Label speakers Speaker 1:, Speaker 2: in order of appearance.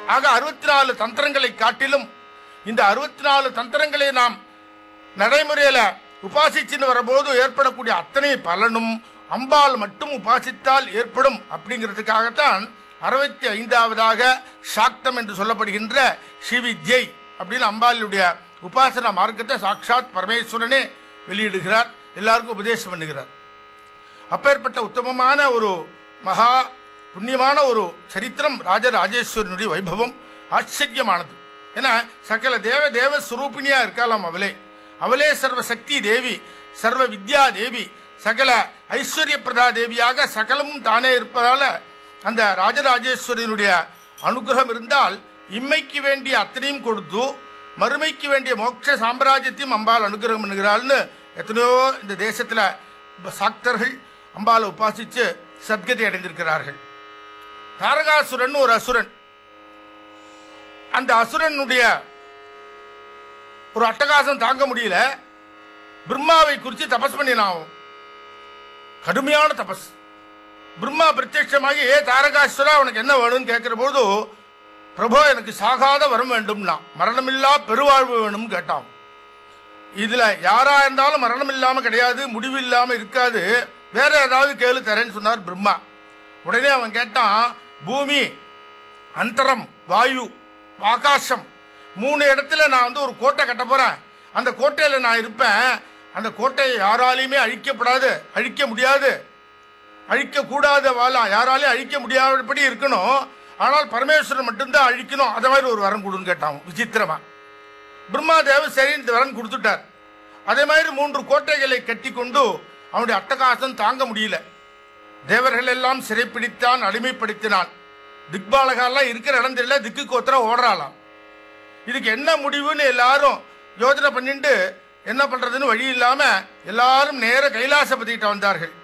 Speaker 1: ஆக அறுபத்தி நாலு தந்திரங்களை காட்டிலும் இந்த அறுபத்தி நாலு தந்திரங்களை நாம் நடைமுறையில உபாசிச்சுன்னு வரும்போது ஏற்படக்கூடிய அத்தனை பலனும் அம்பாள் மட்டும் உபாசித்தால் ஏற்படும் அப்படிங்கிறதுக்காகத்தான் அறுபத்தி ஐந்தாவதாக சாக்தம் என்று சொல்லப்படுகின்ற ஸ்ரீவித்யை அப்படின்னு அம்பாளுடைய உபாசனா மார்க்கத்தை சாட்சாத் பரமேஸ்வரனே வெளியிடுகிறார் எல்லாருக்கும் உபதேசம் பண்ணுகிறார் அப்பேற்பட்ட உத்தமமான ஒரு மகா புண்ணியமான ஒரு சரித்திரம் ராஜராஜேஸ்வரனுடைய வைபவம் ஆச்சரியமானது ஏன்னா சகல தேவ தேவ சுரூபிணியா இருக்கலாம் அவளே அவளே சர்வ சக்தி தேவி சர்வ வித்யா தேவி சகல ஐஸ்வர்ய பிரதா தேவியாக சகலமும் தானே இருப்பதால அந்த ராஜராஜேஸ்வரனுடைய அனுகிரகம் இருந்தால் இம்மைக்கு வேண்டிய அத்தனையும் கொடுத்து மறுமைக்கு வேண்டிய மோட்ச சாம்ராஜ்யத்தையும் அம்பாள் அனுகிரகம் பண்ணுகிறாள்னு எத்தனையோ இந்த தேசத்துல சாக்தர்கள் அம்பாளை உபாசிச்சு சத்கதி அடைந்திருக்கிறார்கள் தாரகாசுரன் ஒரு அசுரன் அந்த அசுரனுடைய ஒரு அட்டகாசம் தாங்க முடியல பிரம்மாவை குறித்து தபஸ் பண்ணினான் கடுமையான தபஸ் பிரம்மா பிரத்யட்சமாகி ஏ தாரகாசுரா உனக்கு என்ன வேணும்னு கேட்கிற போது பிரபு எனக்கு சாகாத வரம் வேண்டும்னா மரணமில்லா பெருவாழ்வு வேணும்னு கேட்டான் இதுல யாரா இருந்தாலும் மரணம் இல்லாம கிடையாது முடிவு இல்லாம இருக்காது வேற ஏதாவது கேளு தரேன்னு சொன்னார் பிரம்மா உடனே அவன் கேட்டான் பூமி அந்தரம் வாயு ஆகாசம் மூணு இடத்துல நான் வந்து ஒரு கோட்டை கட்ட போறேன் அந்த கோட்டையில நான் இருப்பேன் அந்த கோட்டையை யாராலையுமே அழிக்கப்படாது அழிக்க முடியாது அழிக்க கூடாத வாழா யாராலையும் அழிக்க முடியாதபடி இருக்கணும் ஆனால் பரமேஸ்வரன் மட்டும்தான் அழிக்கணும் அந்த மாதிரி ஒரு வரம் கொடுன்னு கேட்டான் விசித்திரமா பிரம்மாதேவ சரி இந்த வரம் கொடுத்துட்டார் அதே மாதிரி மூன்று கோட்டைகளை கட்டி கொண்டு அவனுடைய அட்டகாசம் தாங்க முடியல தேவர்கள் எல்லாம் சிறைப்பிடித்தான் அடிமைப்படுத்தினான் திக்பாலகாலாம் இருக்கிற இடம் தெரியல திக்கு கோத்திர ஓடுறாளாம் இதுக்கு என்ன முடிவுன்னு எல்லாரும் யோசனை பண்ணிட்டு என்ன பண்றதுன்னு வழி இல்லாம எல்லாரும் நேர கைலாசபதிகிட்ட வந்தார்கள்